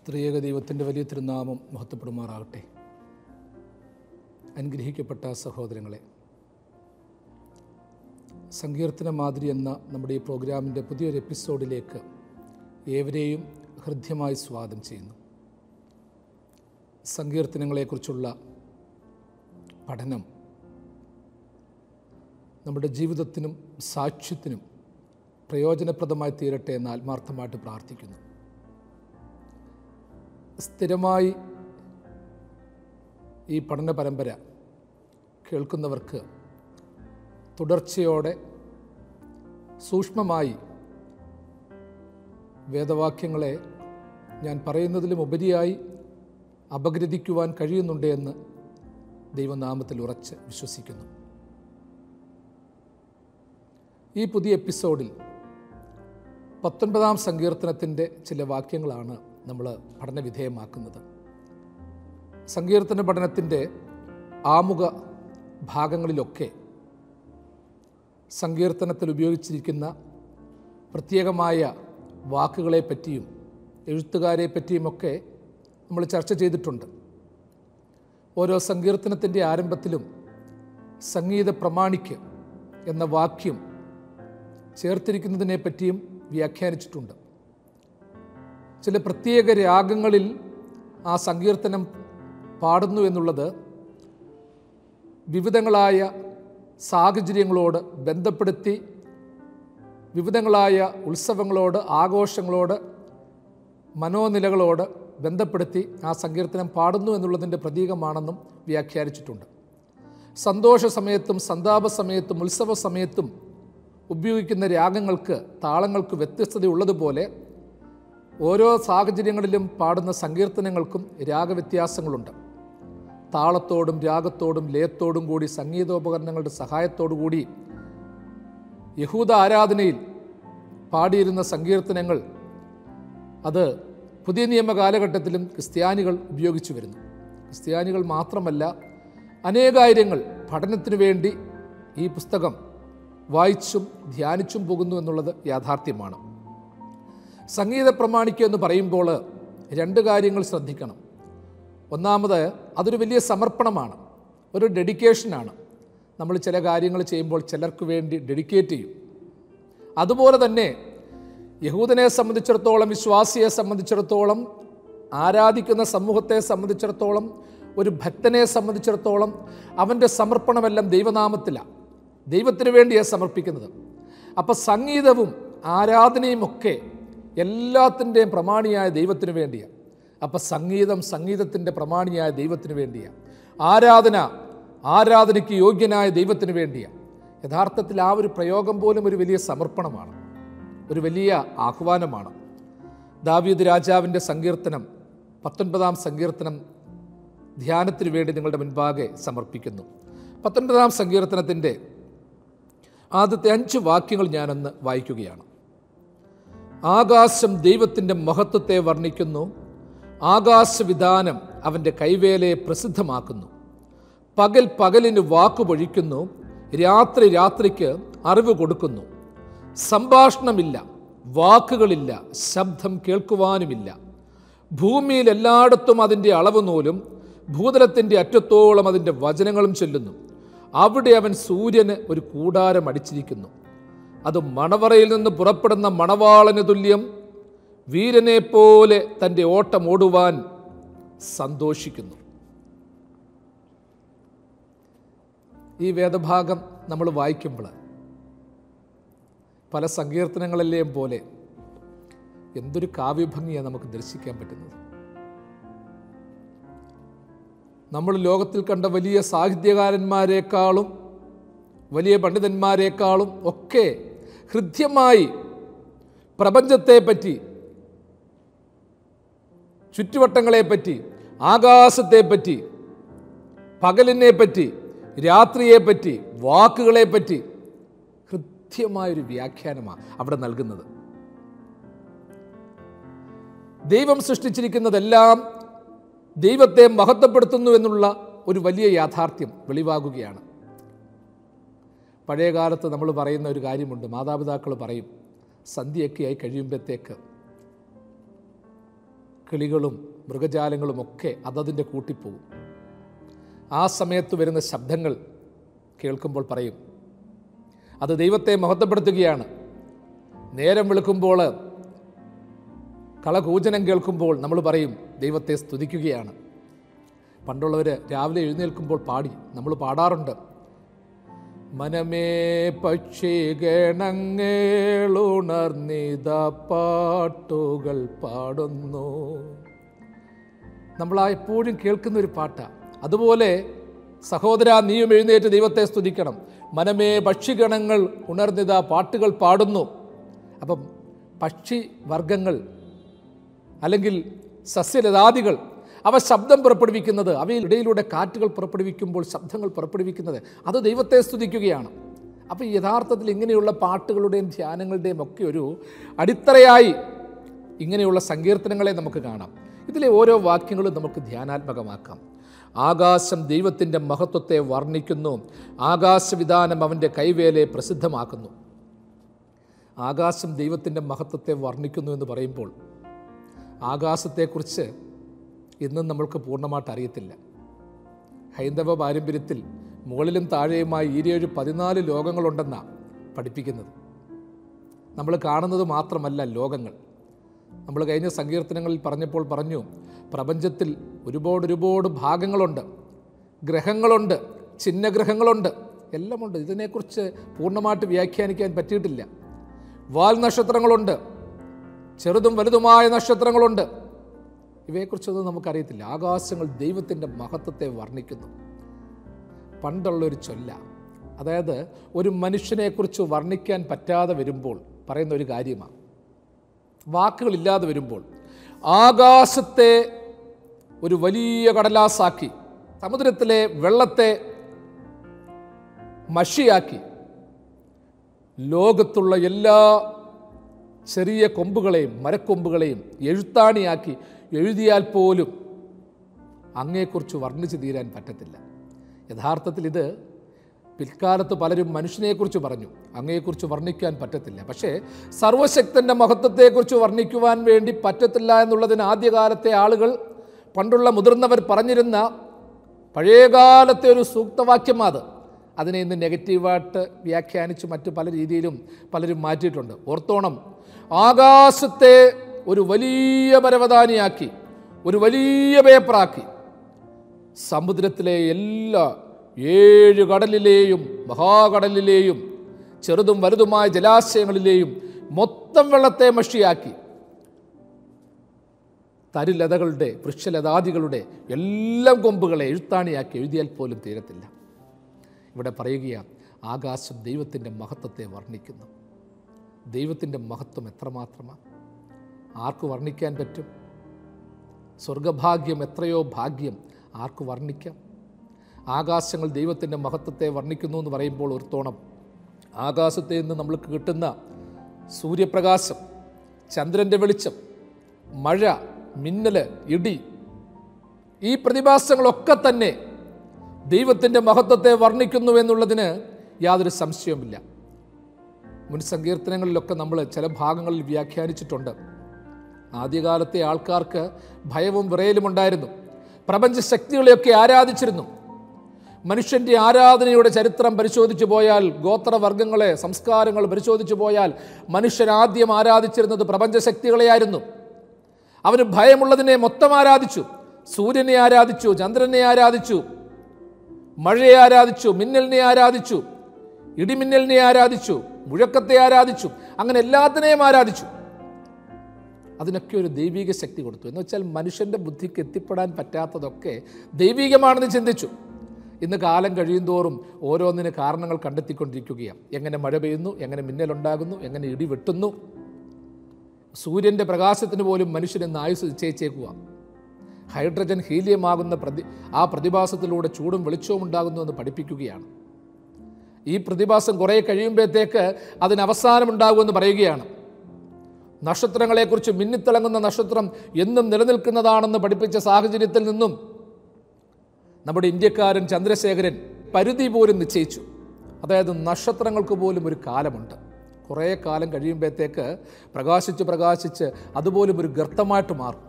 ത്രിയേക ദൈവത്തിൻ്റെ വലിയ തിരുനാമം മഹത്വപ്പെടുമാറാകട്ടെ അനുഗ്രഹിക്കപ്പെട്ട സഹോദരങ്ങളെ സങ്കീർത്തന മാതിരി എന്ന നമ്മുടെ ഈ പ്രോഗ്രാമിൻ്റെ പുതിയൊരു എപ്പിസോഡിലേക്ക് ഏവരെയും ഹൃദ്യമായി സ്വാഗതം ചെയ്യുന്നു സങ്കീർത്തനങ്ങളെക്കുറിച്ചുള്ള പഠനം നമ്മുടെ ജീവിതത്തിനും സാക്ഷ്യത്തിനും പ്രയോജനപ്രദമായി തീരട്ടെ എന്ന് ആത്മാർത്ഥമായിട്ട് പ്രാർത്ഥിക്കുന്നു സ്ഥിരമായി ഈ പഠന പരമ്പര കേൾക്കുന്നവർക്ക് തുടർച്ചയോടെ സൂക്ഷ്മമായി വേദവാക്യങ്ങളെ ഞാൻ പറയുന്നതിലും ഉപരിയായി അപഗ്രഥിക്കുവാൻ കഴിയുന്നുണ്ട് എന്ന് ദൈവനാമത്തിൽ ഉറച്ച് വിശ്വസിക്കുന്നു ഈ പുതിയ എപ്പിസോഡിൽ പത്തൊൻപതാം സങ്കീർത്തനത്തിൻ്റെ ചില വാക്യങ്ങളാണ് നമ്മൾ പഠനവിധേയമാക്കുന്നത് സങ്കീർത്തന പഠനത്തിൻ്റെ ആമുഖ ഭാഗങ്ങളിലൊക്കെ സങ്കീർത്തനത്തിൽ ഉപയോഗിച്ചിരിക്കുന്ന പ്രത്യേകമായ വാക്കുകളെ പറ്റിയും എഴുത്തുകാരെ പറ്റിയുമൊക്കെ നമ്മൾ ചർച്ച ചെയ്തിട്ടുണ്ട് ഓരോ സങ്കീർത്തനത്തിൻ്റെ ആരംഭത്തിലും സംഗീത പ്രമാണിക്ക് എന്ന വാക്യം ചേർത്തിരിക്കുന്നതിനെ പറ്റിയും വ്യാഖ്യാനിച്ചിട്ടുണ്ട് ചില പ്രത്യേക രാഗങ്ങളിൽ ആ സങ്കീർത്തനം പാടുന്നു എന്നുള്ളത് വിവിധങ്ങളായ സാഹചര്യങ്ങളോട് ബന്ധപ്പെടുത്തി വിവിധങ്ങളായ ഉത്സവങ്ങളോട് ആഘോഷങ്ങളോട് മനോനിലകളോട് ബന്ധപ്പെടുത്തി ആ സങ്കീർത്തനം പാടുന്നു എന്നുള്ളതിൻ്റെ പ്രതീകമാണെന്നും വ്യാഖ്യാനിച്ചിട്ടുണ്ട് സന്തോഷ സമയത്തും സന്താപ സമയത്തും ഉത്സവ സമയത്തും ഉപയോഗിക്കുന്ന രാഗങ്ങൾക്ക് താളങ്ങൾക്ക് വ്യത്യസ്തതയുള്ളതുപോലെ ഓരോ സാഹചര്യങ്ങളിലും പാടുന്ന സങ്കീർത്തനങ്ങൾക്കും രാഗവ്യത്യാസങ്ങളുണ്ട് താളത്തോടും രാഗത്തോടും ലയത്തോടും കൂടി സംഗീതോപകരണങ്ങളുടെ സഹായത്തോടു കൂടി യഹൂദ ആരാധനയിൽ പാടിയിരുന്ന സങ്കീർത്തനങ്ങൾ അത് പുതിയ നിയമ കാലഘട്ടത്തിലും ക്രിസ്ത്യാനികൾ ഉപയോഗിച്ചു വരുന്നു ക്രിസ്ത്യാനികൾ മാത്രമല്ല അനേകായിരങ്ങൾ പഠനത്തിനു വേണ്ടി ഈ പുസ്തകം വായിച്ചും ധ്യാനിച്ചും പോകുന്നു എന്നുള്ളത് യാഥാർത്ഥ്യമാണ് സംഗീത പ്രമാണിക്കുക എന്ന് പറയുമ്പോൾ രണ്ട് കാര്യങ്ങൾ ശ്രദ്ധിക്കണം ഒന്നാമത് അതൊരു വലിയ സമർപ്പണമാണ് ഒരു ഡെഡിക്കേഷനാണ് നമ്മൾ ചില കാര്യങ്ങൾ ചെയ്യുമ്പോൾ ചിലർക്ക് വേണ്ടി ഡെഡിക്കേറ്റ് ചെയ്യും അതുപോലെ തന്നെ യഹൂദനെ സംബന്ധിച്ചിടത്തോളം വിശ്വാസിയെ സംബന്ധിച്ചിടത്തോളം ആരാധിക്കുന്ന സമൂഹത്തെ സംബന്ധിച്ചിടത്തോളം ഒരു ഭക്തനെ സംബന്ധിച്ചിടത്തോളം അവൻ്റെ സമർപ്പണമെല്ലാം ദൈവനാമത്തിലാണ് ദൈവത്തിന് വേണ്ടിയാണ് സമർപ്പിക്കുന്നത് അപ്പോൾ സംഗീതവും ആരാധനയും ഒക്കെ എല്ലാത്തിൻ്റെയും പ്രമാണിയായ ദൈവത്തിന് വേണ്ടിയാണ് അപ്പം സംഗീതം സംഗീതത്തിൻ്റെ പ്രമാണിയായ ദൈവത്തിന് വേണ്ടിയാണ് ആരാധന ആരാധനയ്ക്ക് യോഗ്യനായ ദൈവത്തിന് വേണ്ടിയാണ് യഥാർത്ഥത്തിൽ ആ ഒരു പ്രയോഗം പോലും ഒരു വലിയ സമർപ്പണമാണ് ഒരു വലിയ ആഹ്വാനമാണ് ദാവീദ് രാജാവിൻ്റെ സങ്കീർത്തനം പത്തൊൻപതാം സങ്കീർത്തനം ധ്യാനത്തിന് വേണ്ടി നിങ്ങളുടെ മുൻപാകെ സമർപ്പിക്കുന്നു പത്തൊൻപതാം സങ്കീർത്തനത്തിൻ്റെ ആദ്യത്തെ അഞ്ച് വാക്യങ്ങൾ ഞാനൊന്ന് വായിക്കുകയാണ് ആകാശം ദൈവത്തിൻ്റെ മഹത്വത്തെ വർണ്ണിക്കുന്നു ആകാശവിധാനം അവൻ്റെ കൈവേലയെ പ്രസിദ്ധമാക്കുന്നു പകൽ പകലിന് വാക്കുപൊഴിക്കുന്നു രാത്രി രാത്രിക്ക് അറിവ് കൊടുക്കുന്നു സംഭാഷണമില്ല വാക്കുകളില്ല ശബ്ദം കേൾക്കുവാനുമില്ല ഭൂമിയിൽ എല്ലായിടത്തും അതിൻ്റെ അളവ് നൂലും ഭൂതലത്തിൻ്റെ അറ്റത്തോളം അതിൻ്റെ വചനങ്ങളും ചൊല്ലുന്നു അവിടെ അവൻ സൂര്യന് ഒരു കൂടാരം അടിച്ചിരിക്കുന്നു അത് മണവറയിൽ നിന്ന് പുറപ്പെടുന്ന മണവാളന് തുല്യം വീരനെ പോലെ തൻ്റെ ഓട്ടം ഓടുവാൻ സന്തോഷിക്കുന്നു ഈ വേദഭാഗം നമ്മൾ വായിക്കുമ്പോൾ പല സങ്കീർത്തനങ്ങളെല്ലാം പോലെ എന്തൊരു കാവ്യഭംഗിയാണ് നമുക്ക് ദർശിക്കാൻ പറ്റുന്നത് നമ്മൾ ലോകത്തിൽ കണ്ട വലിയ സാഹിത്യകാരന്മാരെക്കാളും വലിയ പണ്ഡിതന്മാരെക്കാളും ഒക്കെ ഹൃദ്യമായി പ്രപഞ്ചത്തെപ്പറ്റി ചുറ്റുവട്ടങ്ങളെപ്പറ്റി ആകാശത്തെപ്പറ്റി പകലിനെപ്പറ്റി രാത്രിയെപ്പറ്റി വാക്കുകളെപ്പറ്റി ഹൃദ്യമായൊരു വ്യാഖ്യാനമാണ് അവിടെ നൽകുന്നത് ദൈവം സൃഷ്ടിച്ചിരിക്കുന്നതെല്ലാം ദൈവത്തെ മഹത്വപ്പെടുത്തുന്നു എന്നുള്ള ഒരു വലിയ യാഥാർത്ഥ്യം വെളിവാകുകയാണ് പഴയ കാലത്ത് നമ്മൾ പറയുന്ന ഒരു കാര്യമുണ്ട് മാതാപിതാക്കൾ പറയും സന്ധ്യയൊക്കെയായി കഴിയുമ്പോഴത്തേക്ക് കിളികളും മൃഗജാലങ്ങളും ഒക്കെ അതതിൻ്റെ കൂട്ടിപ്പോകും ആ സമയത്ത് വരുന്ന ശബ്ദങ്ങൾ കേൾക്കുമ്പോൾ പറയും അത് ദൈവത്തെ മഹത്വപ്പെടുത്തുകയാണ് നേരം വെളുക്കുമ്പോൾ കളകൂചനം കേൾക്കുമ്പോൾ നമ്മൾ പറയും ദൈവത്തെ സ്തുതിക്കുകയാണ് പണ്ടുള്ളവർ രാവിലെ എഴുന്നേൽക്കുമ്പോൾ പാടി നമ്മൾ പാടാറുണ്ട് മനമേ പക്ഷിഗണങ്ങളുണർന്നിത പാട്ടുകൾ പാടുന്നു നമ്മൾ ആ എപ്പോഴും കേൾക്കുന്ന ഒരു പാട്ടാണ് അതുപോലെ സഹോദര നീയും എഴുന്നേറ്റ് ദൈവത്തെ സ്തുതിക്കണം മനമേ പക്ഷിഗണങ്ങൾ ഉണർന്നിത പാട്ടുകൾ പാടുന്നു അപ്പം പക്ഷി വർഗങ്ങൾ അല്ലെങ്കിൽ സസ്യലതാദികൾ അവ ശബ്ദം പുറപ്പെടുവിക്കുന്നത് അവയിൽ ഇടയിലൂടെ കാറ്റുകൾ പുറപ്പെടുവിക്കുമ്പോൾ ശബ്ദങ്ങൾ പുറപ്പെടുവിക്കുന്നത് അത് ദൈവത്തെ സ്തുതിക്കുകയാണ് അപ്പോൾ യഥാർത്ഥത്തിൽ ഇങ്ങനെയുള്ള പാട്ടുകളുടെയും ധ്യാനങ്ങളുടെയും ഒക്കെ ഒരു അടിത്തറയായി ഇങ്ങനെയുള്ള സങ്കീർത്തനങ്ങളെ നമുക്ക് കാണാം ഇതിലെ ഓരോ വാക്യങ്ങളും നമുക്ക് ധ്യാനാത്മകമാക്കാം ആകാശം ദൈവത്തിൻ്റെ മഹത്വത്തെ വർണ്ണിക്കുന്നു ആകാശവിധാനം അവൻ്റെ കൈവേലയെ പ്രസിദ്ധമാക്കുന്നു ആകാശം ദൈവത്തിൻ്റെ മഹത്വത്തെ വർണ്ണിക്കുന്നു എന്ന് പറയുമ്പോൾ ആകാശത്തെക്കുറിച്ച് ഇന്നും നമ്മൾക്ക് പൂർണ്ണമായിട്ട് അറിയത്തില്ല ഹൈന്ദവ പാരമ്പര്യത്തിൽ മുകളിലും താഴെയുമായി ഈരേഴ് പതിനാല് ലോകങ്ങളുണ്ടെന്നാണ് പഠിപ്പിക്കുന്നത് നമ്മൾ കാണുന്നത് മാത്രമല്ല ലോകങ്ങൾ നമ്മൾ കഴിഞ്ഞ സങ്കീർത്തനങ്ങളിൽ പറഞ്ഞപ്പോൾ പറഞ്ഞു പ്രപഞ്ചത്തിൽ ഒരുപാട് ഒരുപാട് ഭാഗങ്ങളുണ്ട് ഗ്രഹങ്ങളുണ്ട് ചിഹ്നഗ്രഹങ്ങളുണ്ട് എല്ലാമുണ്ട് ഇതിനെക്കുറിച്ച് പൂർണ്ണമായിട്ട് വ്യാഖ്യാനിക്കാൻ പറ്റിയിട്ടില്ല വാൽ നക്ഷത്രങ്ങളുണ്ട് ചെറുതും വലുതുമായ നക്ഷത്രങ്ങളുണ്ട് ഇവയെക്കുറിച്ചൊന്നും നമുക്കറിയത്തില്ല ആകാശങ്ങൾ ദൈവത്തിൻ്റെ മഹത്വത്തെ വർണ്ണിക്കുന്നു പണ്ടുള്ളൊരു ചൊല്ല അതായത് ഒരു മനുഷ്യനെക്കുറിച്ച് വർണ്ണിക്കാൻ പറ്റാതെ വരുമ്പോൾ പറയുന്ന ഒരു കാര്യമാണ് വാക്കുകളില്ലാതെ വരുമ്പോൾ ആകാശത്തെ ഒരു വലിയ കടലാസാക്കി സമുദ്രത്തിലെ വെള്ളത്തെ മഷിയാക്കി ലോകത്തുള്ള എല്ലാ ചെറിയ കൊമ്പുകളെയും മരക്കൊമ്പുകളെയും എഴുത്താണിയാക്കി എഴുതിയാൽ പോലും അങ്ങയെക്കുറിച്ച് വർണ്ണിച്ച് തീരാൻ പറ്റത്തില്ല യഥാർത്ഥത്തിൽ ഇത് പിൽക്കാലത്ത് പലരും മനുഷ്യനെക്കുറിച്ച് പറഞ്ഞു അങ്ങയെക്കുറിച്ച് വർണ്ണിക്കാൻ പറ്റത്തില്ല പക്ഷേ സർവശക്തൻ്റെ മഹത്വത്തെക്കുറിച്ച് വർണ്ണിക്കുവാൻ വേണ്ടി പറ്റത്തില്ല എന്നുള്ളതിന് ആദ്യകാലത്തെ ആളുകൾ പണ്ടുള്ള മുതിർന്നവർ പറഞ്ഞിരുന്ന പഴയകാലത്തെ ഒരു സൂക്തവാക്യം അത് അതിനെ ഇന്ന് നെഗറ്റീവായിട്ട് വ്യാഖ്യാനിച്ച് മറ്റു പല രീതിയിലും പലരും മാറ്റിയിട്ടുണ്ട് ഓർത്തോണം ആകാശത്തെ ഒരു വലിയ പരവതാനിയാക്കി ഒരു വലിയ പേപ്പറാക്കി സമുദ്രത്തിലെ എല്ലാ ഏഴ് കടലിലെയും മഹാകടലിലെയും ചെറുതും വലുതുമായ ജലാശയങ്ങളിലെയും മൊത്തം വെള്ളത്തെ മഷിയാക്കി തരിലതകളുടെ വൃക്ഷലതാദികളുടെ എല്ലാം കൊമ്പുകളെ എഴുത്താണിയാക്കി എഴുതിയാൽ പോലും തീരത്തില്ല ഇവിടെ പറയുകയാണ് ആകാശം ദൈവത്തിൻ്റെ മഹത്വത്തെ വർണ്ണിക്കുന്നു ദൈവത്തിൻ്റെ മഹത്വം എത്രമാത്രമാണ് ആർക്ക് വർണ്ണിക്കാൻ പറ്റും സ്വർഗഭാഗ്യം എത്രയോ ഭാഗ്യം ആർക്ക് വർണ്ണിക്കാം ആകാശങ്ങൾ ദൈവത്തിൻ്റെ മഹത്വത്തെ വർണ്ണിക്കുന്നു എന്ന് പറയുമ്പോൾ ഓർത്തോണം ആകാശത്തെ നിന്ന് നമ്മൾക്ക് കിട്ടുന്ന സൂര്യപ്രകാശം ചന്ദ്രൻ്റെ വെളിച്ചം മഴ മിന്നൽ ഇടി ഈ പ്രതിഭാസങ്ങളൊക്കെ തന്നെ ദൈവത്തിൻ്റെ മഹത്വത്തെ വർണ്ണിക്കുന്നു എന്നുള്ളതിന് യാതൊരു സംശയവുമില്ല മുൻ സങ്കീർത്തനങ്ങളിലൊക്കെ നമ്മൾ ചില ഭാഗങ്ങളിൽ വ്യാഖ്യാനിച്ചിട്ടുണ്ട് ആദ്യകാലത്തെ ആൾക്കാർക്ക് ഭയവും വിറയലും ഉണ്ടായിരുന്നു പ്രപഞ്ച ശക്തികളെയൊക്കെ ആരാധിച്ചിരുന്നു മനുഷ്യൻ്റെ ആരാധനയുടെ ചരിത്രം പരിശോധിച്ചു പോയാൽ ഗോത്രവർഗങ്ങളെ സംസ്കാരങ്ങൾ പരിശോധിച്ചു പോയാൽ മനുഷ്യൻ ആദ്യം ആരാധിച്ചിരുന്നത് പ്രപഞ്ച ശക്തികളെയായിരുന്നു അവന് ഭയമുള്ളതിനെ മൊത്തം ആരാധിച്ചു സൂര്യനെ ആരാധിച്ചു ചന്ദ്രനെ ആരാധിച്ചു മഴയെ ആരാധിച്ചു മിന്നലിനെ ആരാധിച്ചു ഇടിമിന്നലിനെ ആരാധിച്ചു മുഴക്കത്തെ ആരാധിച്ചു അങ്ങനെ എല്ലാത്തിനെയും ആരാധിച്ചു അതിനൊക്കെ ഒരു ദൈവിക ശക്തി കൊടുത്തു എന്ന് വെച്ചാൽ മനുഷ്യൻ്റെ ബുദ്ധിക്ക് എത്തിപ്പെടാൻ പറ്റാത്തതൊക്കെ ദൈവികമാണെന്ന് ചിന്തിച്ചു ഇന്ന് കാലം കഴിയും തോറും ഓരോന്നിന് കാരണങ്ങൾ കണ്ടെത്തിക്കൊണ്ടിരിക്കുകയാണ് എങ്ങനെ മഴ പെയ്യുന്നു എങ്ങനെ മിന്നലുണ്ടാകുന്നു എങ്ങനെ ഇടി വെട്ടുന്നു സൂര്യൻ്റെ പ്രകാശത്തിന് പോലും മനുഷ്യന് ആയുസ് നിശ്ചയിച്ചേക്കുക ഹൈഡ്രജൻ ഹീലിയമാകുന്ന പ്രതി ആ പ്രതിഭാസത്തിലൂടെ ചൂടും വെളിച്ചവും ഉണ്ടാകുന്നു എന്ന് പഠിപ്പിക്കുകയാണ് ഈ പ്രതിഭാസം കുറേ കഴിയുമ്പോഴത്തേക്ക് അതിന് അവസാനമുണ്ടാകുമെന്ന് പറയുകയാണ് നക്ഷത്രങ്ങളെക്കുറിച്ച് മിന്നിത്തിളങ്ങുന്ന നക്ഷത്രം എന്നും നിലനിൽക്കുന്നതാണെന്ന് പഠിപ്പിച്ച സാഹചര്യത്തിൽ നിന്നും നമ്മുടെ ഇന്ത്യക്കാരൻ ചന്ദ്രശേഖരൻ പരിധി പോലും നിശ്ചയിച്ചു അതായത് നക്ഷത്രങ്ങൾക്ക് പോലും ഒരു കാലമുണ്ട് കുറേ കാലം കഴിയുമ്പോഴത്തേക്ക് പ്രകാശിച്ച് പ്രകാശിച്ച് അതുപോലും ഒരു ഗർത്തമായിട്ട് മാറും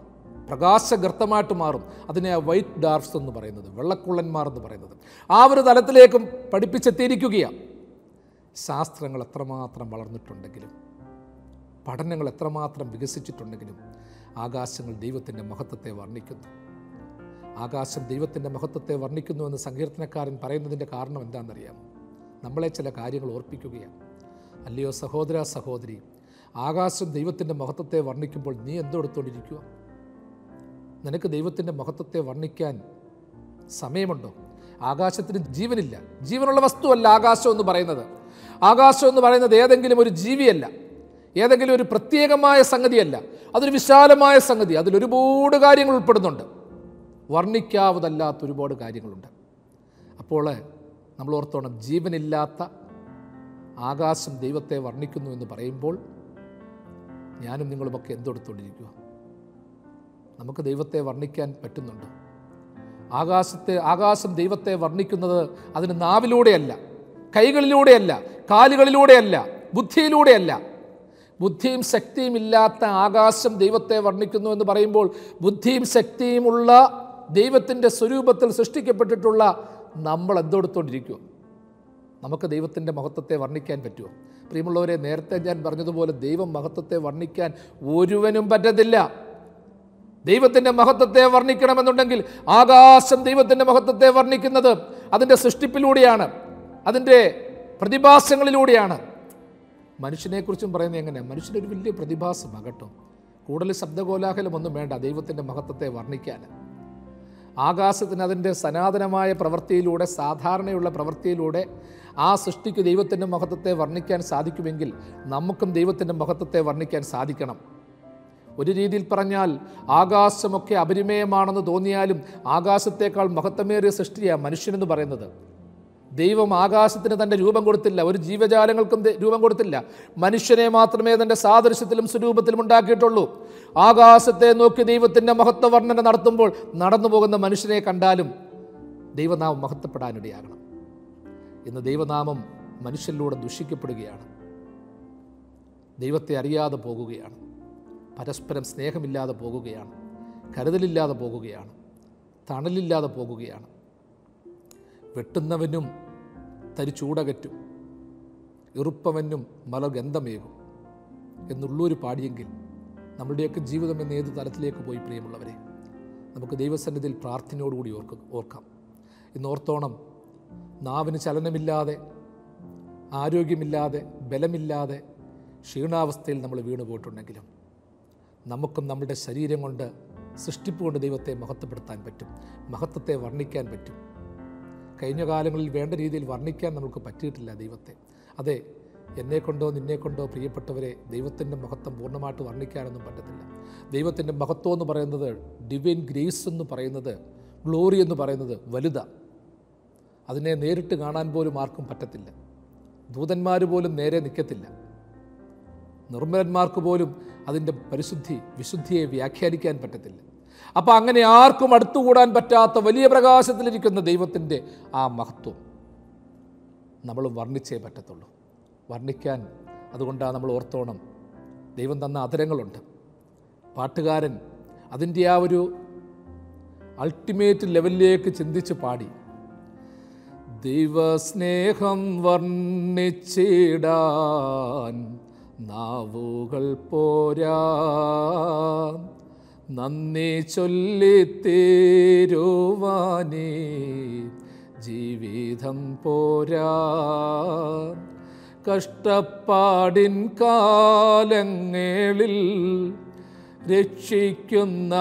പ്രകാശഗർത്തമായിട്ട് മാറും അതിനെ വൈറ്റ് ഡാർക്സ് എന്ന് പറയുന്നത് വെള്ളക്കുള്ളന്മാർ എന്ന് പറയുന്നത് ആ ഒരു തലത്തിലേക്കും പഠിപ്പിച്ചെത്തിയിരിക്കുകയാണ് ശാസ്ത്രങ്ങൾ എത്രമാത്രം വളർന്നിട്ടുണ്ടെങ്കിലും പഠനങ്ങൾ എത്രമാത്രം വികസിച്ചിട്ടുണ്ടെങ്കിലും ആകാശങ്ങൾ ദൈവത്തിൻ്റെ മഹത്വത്തെ വർണ്ണിക്കുന്നു ആകാശം ദൈവത്തിൻ്റെ മഹത്വത്തെ വർണ്ണിക്കുന്നു എന്ന് സങ്കീർത്തനക്കാരൻ പറയുന്നതിൻ്റെ കാരണം എന്താണെന്നറിയാമോ നമ്മളെ ചില കാര്യങ്ങൾ ഓർപ്പിക്കുകയാണ് അല്ലയോ സഹോദര സഹോദരി ആകാശം ദൈവത്തിൻ്റെ മഹത്വത്തെ വർണ്ണിക്കുമ്പോൾ നീ എന്തെടുത്തോണ്ടിരിക്കുക നിനക്ക് ദൈവത്തിൻ്റെ മഹത്വത്തെ വർണ്ണിക്കാൻ സമയമുണ്ടോ ആകാശത്തിന് ജീവനില്ല ജീവനുള്ള വസ്തുവല്ല ആകാശം എന്ന് പറയുന്നത് ആകാശം എന്ന് പറയുന്നത് ഏതെങ്കിലും ഒരു ജീവിയല്ല ഏതെങ്കിലും ഒരു പ്രത്യേകമായ സംഗതിയല്ല അതൊരു വിശാലമായ സംഗതി അതിൽ ഒരുപാട് കാര്യങ്ങൾ ഉൾപ്പെടുന്നുണ്ട് വർണ്ണിക്കാവതല്ലാത്ത ഒരുപാട് കാര്യങ്ങളുണ്ട് അപ്പോൾ നമ്മൾ ഓർത്തോണം ജീവനില്ലാത്ത ആകാശം ദൈവത്തെ വർണ്ണിക്കുന്നു എന്ന് പറയുമ്പോൾ ഞാനും നിങ്ങളുമൊക്കെ എന്തെടുത്തുകൊണ്ടിരിക്കുക നമുക്ക് ദൈവത്തെ വർണ്ണിക്കാൻ പറ്റുന്നുണ്ടോ ആകാശത്തെ ആകാശം ദൈവത്തെ വർണ്ണിക്കുന്നത് അതിന് നാവിലൂടെയല്ല കൈകളിലൂടെയല്ല കാലുകളിലൂടെയല്ല ബുദ്ധിയിലൂടെയല്ല ബുദ്ധിയും ശക്തിയും ഇല്ലാത്ത ആകാശം ദൈവത്തെ വർണ്ണിക്കുന്നു എന്ന് പറയുമ്പോൾ ബുദ്ധിയും ശക്തിയുമുള്ള ദൈവത്തിൻ്റെ സ്വരൂപത്തിൽ സൃഷ്ടിക്കപ്പെട്ടിട്ടുള്ള നമ്മൾ എന്തെടുത്തോണ്ടിരിക്കുക നമുക്ക് ദൈവത്തിൻ്റെ മഹത്വത്തെ വർണ്ണിക്കാൻ പറ്റുമോ പ്രിയമുള്ളവരെ നേരത്തെ ഞാൻ പറഞ്ഞതുപോലെ ദൈവം മഹത്വത്തെ വർണ്ണിക്കാൻ ഒരുവനും പറ്റത്തില്ല ദൈവത്തിൻ്റെ മഹത്വത്തെ വർണ്ണിക്കണമെന്നുണ്ടെങ്കിൽ ആകാശം ദൈവത്തിൻ്റെ മഹത്വത്തെ വർണ്ണിക്കുന്നത് അതിൻ്റെ സൃഷ്ടിപ്പിലൂടെയാണ് അതിൻ്റെ പ്രതിഭാസങ്ങളിലൂടെയാണ് മനുഷ്യനെക്കുറിച്ചും പറയുന്നത് എങ്ങനെ മനുഷ്യനൊരു വലിയ പ്രതിഭാസമാണ് കേട്ടോ കൂടുതൽ ശബ്ദകോലാഹലമൊന്നും വേണ്ട ദൈവത്തിൻ്റെ മഹത്വത്തെ വർണ്ണിക്കാൻ ആകാശത്തിന് അതിൻ്റെ സനാതനമായ പ്രവൃത്തിയിലൂടെ സാധാരണയുള്ള പ്രവൃത്തിയിലൂടെ ആ സൃഷ്ടിക്ക് ദൈവത്തിൻ്റെ മഹത്വത്തെ വർണ്ണിക്കാൻ സാധിക്കുമെങ്കിൽ നമുക്കും ദൈവത്തിൻ്റെ മഹത്വത്തെ വർണ്ണിക്കാൻ സാധിക്കണം ഒരു രീതിയിൽ പറഞ്ഞാൽ ആകാശമൊക്കെ അപരിമയമാണെന്ന് തോന്നിയാലും ആകാശത്തേക്കാൾ മഹത്വമേറിയ സൃഷ്ടിയാണ് മനുഷ്യനെന്ന് പറയുന്നത് ദൈവം ആകാശത്തിന് തൻ്റെ രൂപം കൊടുത്തില്ല ഒരു ജീവജാലങ്ങൾക്കും ദ- രൂപം കൊടുത്തില്ല മനുഷ്യനെ മാത്രമേ തൻ്റെ സാദൃശ്യത്തിലും സ്വരൂപത്തിലും ഉണ്ടാക്കിയിട്ടുള്ളൂ ആകാശത്തെ നോക്കി ദൈവത്തിൻ്റെ മഹത്വ വർണ്ണന നടത്തുമ്പോൾ നടന്നു പോകുന്ന മനുഷ്യനെ കണ്ടാലും ദൈവനാമം മഹത്വപ്പെടാനിടയാകണം ഇന്ന് ദൈവനാമം മനുഷ്യരിലൂടെ ദുഷിക്കപ്പെടുകയാണ് ദൈവത്തെ അറിയാതെ പോകുകയാണ് പരസ്പരം സ്നേഹമില്ലാതെ പോകുകയാണ് കരുതലില്ലാതെ പോകുകയാണ് തണലില്ലാതെ പോകുകയാണ് വെട്ടുന്നവനും തരിച്ചൂടകറ്റും ഇറുപ്പവനും മലഗന്ധമേകും എന്നുള്ളൊരു പാടിയെങ്കിൽ നമ്മളുടെയൊക്കെ ജീവിതം എന്ന ഏത് തലത്തിലേക്ക് പോയി പ്രിയമുള്ളവരെ നമുക്ക് ദൈവസന്നിധിയിൽ പ്രാർത്ഥനയോടുകൂടി ഓർക്ക ഓർക്കാം ഇന്ന് ഓർത്തോണം നാവിന് ചലനമില്ലാതെ ആരോഗ്യമില്ലാതെ ബലമില്ലാതെ ക്ഷീണാവസ്ഥയിൽ നമ്മൾ വീണു പോയിട്ടുണ്ടെങ്കിലും നമുക്കും നമ്മുടെ ശരീരം കൊണ്ട് സൃഷ്ടിപ്പ് കൊണ്ട് ദൈവത്തെ മഹത്വപ്പെടുത്താൻ പറ്റും മഹത്വത്തെ വർണ്ണിക്കാൻ പറ്റും കഴിഞ്ഞ കാലങ്ങളിൽ വേണ്ട രീതിയിൽ വർണ്ണിക്കാൻ നമുക്ക് പറ്റിയിട്ടില്ല ദൈവത്തെ അതെ എന്നെ കൊണ്ടോ നിന്നെ കൊണ്ടോ പ്രിയപ്പെട്ടവരെ ദൈവത്തിൻ്റെ മഹത്വം പൂർണ്ണമായിട്ട് വർണ്ണിക്കാനൊന്നും പറ്റത്തില്ല ദൈവത്തിൻ്റെ മഹത്വം എന്ന് പറയുന്നത് ഡിവൈൻ ഗ്രേസ് എന്ന് പറയുന്നത് ഗ്ലോറി എന്ന് പറയുന്നത് വലുതാണ് അതിനെ നേരിട്ട് കാണാൻ പോലും ആർക്കും പറ്റത്തില്ല ദൂതന്മാർ പോലും നേരെ നിൽക്കത്തില്ല നിർമ്മലന്മാർക്ക് പോലും അതിൻ്റെ പരിശുദ്ധി വിശുദ്ധിയെ വ്യാഖ്യാനിക്കാൻ പറ്റത്തില്ല അപ്പോൾ അങ്ങനെ ആർക്കും അടുത്തുകൂടാൻ പറ്റാത്ത വലിയ പ്രകാശത്തിലിരിക്കുന്ന ദൈവത്തിൻ്റെ ആ മഹത്വം നമ്മൾ വർണ്ണിച്ചേ പറ്റത്തുള്ളൂ വർണ്ണിക്കാൻ അതുകൊണ്ടാണ് നമ്മൾ ഓർത്തോണം ദൈവം തന്ന അതരങ്ങളുണ്ട് പാട്ടുകാരൻ അതിൻ്റെ ആ ഒരു അൾട്ടിമേറ്റ് ലെവലിലേക്ക് ചിന്തിച്ച് പാടി ദൈവസ്നേഹം വർണ്ണിച്ചിടാൻ നാവുകൾ പോരാ നന്ദി ചൊല്ലിത്തീരുവാനേ ജീവിതം പോരാ കഷ്ടപ്പാടിൻ കാലങ്ങളിൽ രക്ഷിക്കുന്ന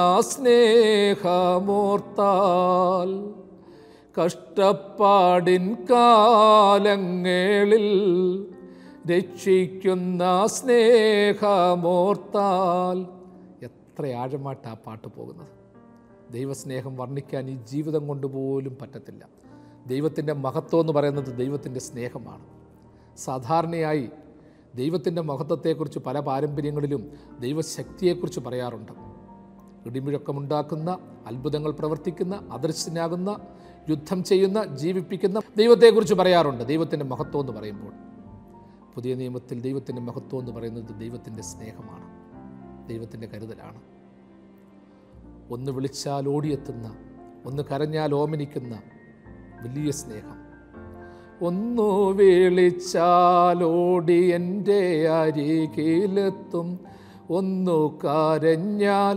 സ്നേഹമോർത്താൽ കഷ്ടപ്പാടിൻ കാലങ്ങളിൽ രക്ഷിക്കുന്ന സ്നേഹമോർത്താൽ എത്ര ആഴമായിട്ട് ആ പാട്ട് പോകുന്നത് ദൈവസ്നേഹം വർണ്ണിക്കാൻ ഈ ജീവിതം കൊണ്ട് പോലും പറ്റത്തില്ല ദൈവത്തിൻ്റെ മഹത്വം എന്ന് പറയുന്നത് ദൈവത്തിൻ്റെ സ്നേഹമാണ് സാധാരണയായി ദൈവത്തിൻ്റെ മഹത്വത്തെക്കുറിച്ച് പല പാരമ്പര്യങ്ങളിലും ദൈവശക്തിയെക്കുറിച്ച് പറയാറുണ്ട് ഇടിമുഴക്കമുണ്ടാക്കുന്ന അത്ഭുതങ്ങൾ പ്രവർത്തിക്കുന്ന അദൃശ്യനാകുന്ന യുദ്ധം ചെയ്യുന്ന ജീവിപ്പിക്കുന്ന ദൈവത്തെക്കുറിച്ച് പറയാറുണ്ട് ദൈവത്തിൻ്റെ മഹത്വം എന്ന് പറയുമ്പോൾ പുതിയ നിയമത്തിൽ ദൈവത്തിൻ്റെ മഹത്വം എന്ന് പറയുന്നത് ദൈവത്തിൻ്റെ സ്നേഹമാണ് ദൈവത്തിൻ്റെ കരുതലാണ് ഒന്ന് വിളിച്ചാൽ ഓടിയെത്തുന്ന ഒന്ന് കരഞ്ഞാൽ ഓമനിക്കുന്ന വലിയ സ്നേഹം ഒന്നു വിളിച്ചാലോടി എൻ്റെ അരികിലെത്തും ഒന്നു കരഞ്ഞാൽ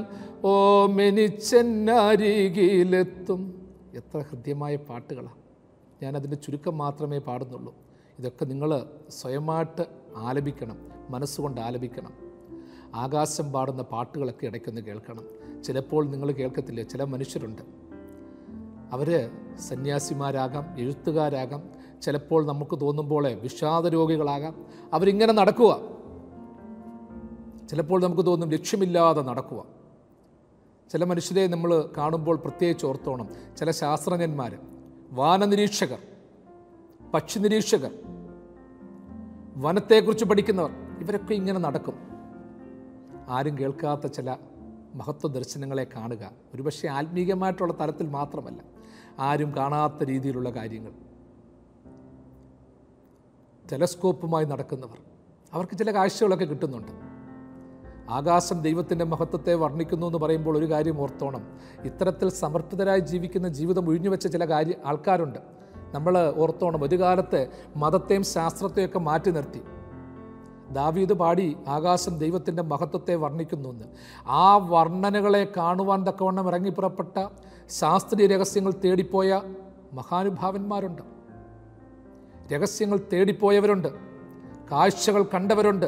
ഓമെനിച്ചെന്നരികിലെത്തും എത്ര ഹൃദ്യമായ പാട്ടുകളാണ് ഞാനതിൻ്റെ ചുരുക്കം മാത്രമേ പാടുന്നുള്ളൂ ഇതൊക്കെ നിങ്ങൾ സ്വയമായിട്ട് ആലപിക്കണം മനസ്സുകൊണ്ട് ആലപിക്കണം ആകാശം പാടുന്ന പാട്ടുകളൊക്കെ ഇടയ്ക്കൊന്ന് കേൾക്കണം ചിലപ്പോൾ നിങ്ങൾ കേൾക്കത്തില്ല ചില മനുഷ്യരുണ്ട് അവർ സന്യാസിമാരാകാം എഴുത്തുകാരാകാം ചിലപ്പോൾ നമുക്ക് തോന്നുമ്പോൾ വിഷാദ രോഗികളാകാം അവരിങ്ങനെ നടക്കുക ചിലപ്പോൾ നമുക്ക് തോന്നും ലക്ഷ്യമില്ലാതെ നടക്കുക ചില മനുഷ്യരെ നമ്മൾ കാണുമ്പോൾ പ്രത്യേകിച്ച് ഓർത്തോണം ചില ശാസ്ത്രജ്ഞന്മാർ വാനനിരീക്ഷകർ പക്ഷി നിരീക്ഷകർ വനത്തെക്കുറിച്ച് പഠിക്കുന്നവർ ഇവരൊക്കെ ഇങ്ങനെ നടക്കും ആരും കേൾക്കാത്ത ചില മഹത്വ ദർശനങ്ങളെ കാണുക ഒരുപക്ഷെ ആത്മീയമായിട്ടുള്ള തലത്തിൽ മാത്രമല്ല ആരും കാണാത്ത രീതിയിലുള്ള കാര്യങ്ങൾ ടെലസ്കോപ്പുമായി നടക്കുന്നവർ അവർക്ക് ചില കാഴ്ചകളൊക്കെ കിട്ടുന്നുണ്ട് ആകാശം ദൈവത്തിൻ്റെ മഹത്വത്തെ വർണ്ണിക്കുന്നു എന്ന് പറയുമ്പോൾ ഒരു കാര്യം ഓർത്തോണം ഇത്തരത്തിൽ സമർപ്പിതരായി ജീവിക്കുന്ന ജീവിതം ഒഴിഞ്ഞു വെച്ച ചില കാര്യ ആൾക്കാരുണ്ട് നമ്മൾ ഓർത്തോണം ഒരു കാലത്ത് മതത്തെയും ശാസ്ത്രത്തെയൊക്കെ മാറ്റി നിർത്തി ദാവീദ് പാടി ആകാശം ദൈവത്തിൻ്റെ മഹത്വത്തെ വർണ്ണിക്കുന്നു എന്ന് ആ വർണ്ണനകളെ കാണുവാൻ തക്കവണ്ണം ഇറങ്ങിപ്പുറപ്പെട്ട ശാസ്ത്രീയ രഹസ്യങ്ങൾ തേടിപ്പോയ മഹാനുഭാവന്മാരുണ്ട് രഹസ്യങ്ങൾ തേടിപ്പോയവരുണ്ട് കാഴ്ചകൾ കണ്ടവരുണ്ട്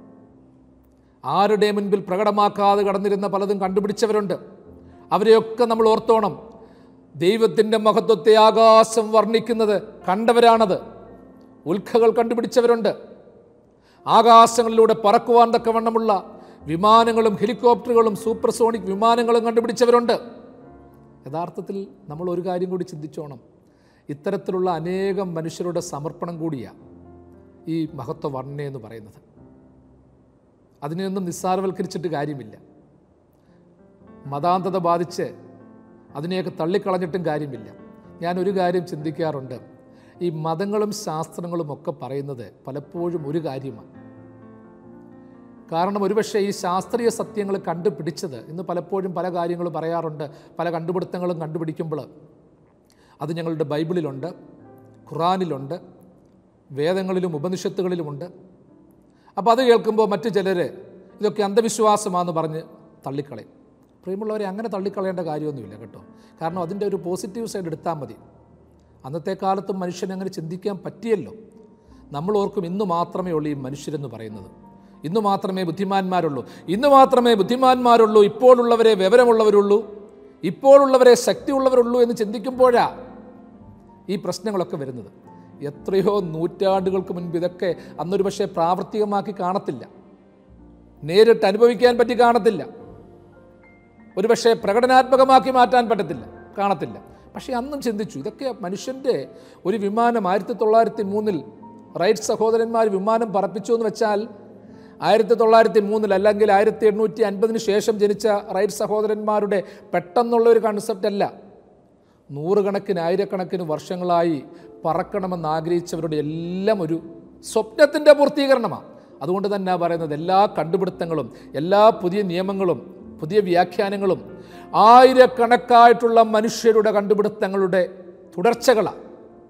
ആരുടെ മുൻപിൽ പ്രകടമാക്കാതെ കടന്നിരുന്ന പലതും കണ്ടുപിടിച്ചവരുണ്ട് അവരെയൊക്കെ നമ്മൾ ഓർത്തോണം ദൈവത്തിൻ്റെ മഹത്വത്തെ ആകാശം വർണ്ണിക്കുന്നത് കണ്ടവരാണത് ഉൽക്കകൾ കണ്ടുപിടിച്ചവരുണ്ട് ആകാശങ്ങളിലൂടെ പറക്കുവാൻ തക്കവണ്ണമുള്ള വിമാനങ്ങളും ഹെലികോപ്റ്ററുകളും സൂപ്പർസോണിക് വിമാനങ്ങളും കണ്ടുപിടിച്ചവരുണ്ട് യഥാർത്ഥത്തിൽ നമ്മൾ ഒരു കാര്യം കൂടി ചിന്തിച്ചോണം ഇത്തരത്തിലുള്ള അനേകം മനുഷ്യരുടെ സമർപ്പണം കൂടിയാണ് ഈ മഹത്വ വർണ്ണന എന്ന് പറയുന്നത് അതിനെയൊന്നും നിസ്സാരവൽക്കരിച്ചിട്ട് കാര്യമില്ല മതാന്തത ബാധിച്ച് അതിനെയൊക്കെ തള്ളിക്കളഞ്ഞിട്ടും കാര്യമില്ല ഞാനൊരു കാര്യം ചിന്തിക്കാറുണ്ട് ഈ മതങ്ങളും ശാസ്ത്രങ്ങളും ഒക്കെ പറയുന്നത് പലപ്പോഴും ഒരു കാര്യമാണ് കാരണം ഒരുപക്ഷെ ഈ ശാസ്ത്രീയ സത്യങ്ങൾ കണ്ടുപിടിച്ചത് ഇന്ന് പലപ്പോഴും പല കാര്യങ്ങളും പറയാറുണ്ട് പല കണ്ടുപിടുത്തങ്ങളും കണ്ടുപിടിക്കുമ്പോൾ അത് ഞങ്ങളുടെ ബൈബിളിലുണ്ട് ഖുറാനിലുണ്ട് വേദങ്ങളിലും ഉപനിഷത്തുകളിലുമുണ്ട് അപ്പോൾ അത് കേൾക്കുമ്പോൾ മറ്റു ചിലർ ഇതൊക്കെ അന്ധവിശ്വാസമാണെന്ന് പറഞ്ഞ് തള്ളിക്കളയും പ്രിയമുള്ളവരെ അങ്ങനെ തള്ളിക്കളയേണ്ട കാര്യമൊന്നുമില്ല കേട്ടോ കാരണം അതിൻ്റെ ഒരു പോസിറ്റീവ് സൈഡ് എടുത്താൽ മതി അന്നത്തെ കാലത്തും മനുഷ്യനെ അങ്ങനെ ചിന്തിക്കാൻ പറ്റിയല്ലോ നമ്മൾ ഓർക്കും ഇന്ന് മാത്രമേ ഉള്ളൂ ഈ മനുഷ്യരെന്ന് പറയുന്നത് ഇന്ന് മാത്രമേ ബുദ്ധിമാന്മാരുള്ളൂ ഇന്ന് മാത്രമേ ബുദ്ധിമാന്മാരുള്ളൂ ഇപ്പോഴുള്ളവരെ വിവരമുള്ളവരുള്ളൂ ഇപ്പോഴുള്ളവരെ ശക്തിയുള്ളവരുള്ളൂ എന്ന് ചിന്തിക്കുമ്പോഴാ ഈ പ്രശ്നങ്ങളൊക്കെ വരുന്നത് എത്രയോ നൂറ്റാണ്ടുകൾക്ക് മുൻപ് ഇതൊക്കെ അന്നൊരു പക്ഷേ പ്രാവർത്തികമാക്കി കാണത്തില്ല നേരിട്ട് അനുഭവിക്കാൻ പറ്റി കാണത്തില്ല ഒരുപക്ഷെ പ്രകടനാത്മകമാക്കി മാറ്റാൻ പറ്റത്തില്ല കാണത്തില്ല പക്ഷേ അന്നും ചിന്തിച്ചു ഇതൊക്കെ മനുഷ്യൻ്റെ ഒരു വിമാനം ആയിരത്തി തൊള്ളായിരത്തി മൂന്നിൽ റൈറ്റ് സഹോദരന്മാർ വിമാനം പറപ്പിച്ചു എന്ന് വെച്ചാൽ ആയിരത്തി തൊള്ളായിരത്തി മൂന്നിൽ അല്ലെങ്കിൽ ആയിരത്തി എണ്ണൂറ്റി അൻപതിന് ശേഷം ജനിച്ച റൈറ്റ് സഹോദരന്മാരുടെ പെട്ടെന്നുള്ള ഒരു കൺസെപ്റ്റ് അല്ല നൂറുകണക്കിന് ആയിരക്കണക്കിന് വർഷങ്ങളായി പറക്കണമെന്ന് ആഗ്രഹിച്ചവരുടെ എല്ലാം ഒരു സ്വപ്നത്തിൻ്റെ പൂർത്തീകരണമാണ് അതുകൊണ്ട് തന്നെ പറയുന്നത് എല്ലാ കണ്ടുപിടുത്തങ്ങളും എല്ലാ പുതിയ നിയമങ്ങളും പുതിയ വ്യാഖ്യാനങ്ങളും ആയിരക്കണക്കായിട്ടുള്ള മനുഷ്യരുടെ കണ്ടുപിടുത്തങ്ങളുടെ തുടർച്ചകളാണ്